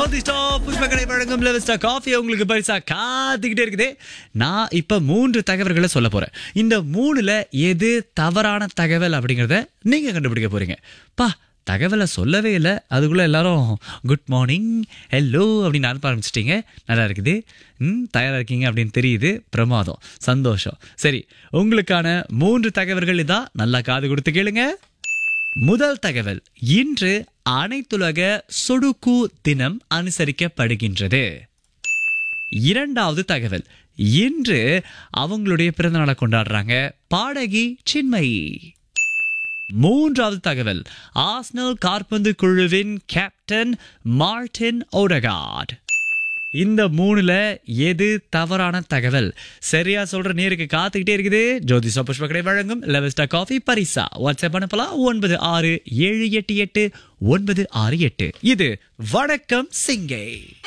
ஜோதிஷ்டா புஷ்பக்கடை வழங்கும் லெவஸ்டா காஃபி உங்களுக்கு பரிசா காத்துக்கிட்டே இருக்குது நான் இப்ப மூன்று தகவல்களை சொல்ல போறேன் இந்த மூணுல எது தவறான தகவல் அப்படிங்கறத நீங்க கண்டுபிடிக்க போறீங்க பா தகவலை சொல்லவே இல்லை அதுக்குள்ள எல்லாரும் குட் மார்னிங் ஹலோ அப்படின்னு அனுப்ப ஆரம்பிச்சிட்டீங்க நல்லா இருக்குது ம் தயாரா இருக்கீங்க அப்படின்னு தெரியுது பிரமாதம் சந்தோஷம் சரி உங்களுக்கான மூன்று தகவல்கள் இதான் நல்லா காது கொடுத்து கேளுங்க முதல் தகவல் இன்று அனைத்துலக சொடுக்கு தினம் அனுசரிக்கப்படுகின்றது இரண்டாவது தகவல் இன்று அவங்களுடைய பிறந்தநாளை கொண்டாடுறாங்க பாடகி சின்மயி மூன்றாவது தகவல் ஆஸ்னல் காற்பந்து குழுவின் கேப்டன் மார்டின் ஓடகார்ட் இந்த மூணுல எது தவறான தகவல் சரியா சொல்ற நேருக்கு காத்துக்கிட்டே இருக்குது ஜோதி புஷ்பக்கடை வழங்கும் லெவஸ்டா காஃபி பரிசா வாட்ஸ்அப் அனுப்பலாம் ஒன்பது ஆறு ஏழு எட்டு எட்டு ஒன்பது ஆறு எட்டு இது வணக்கம் சிங்கை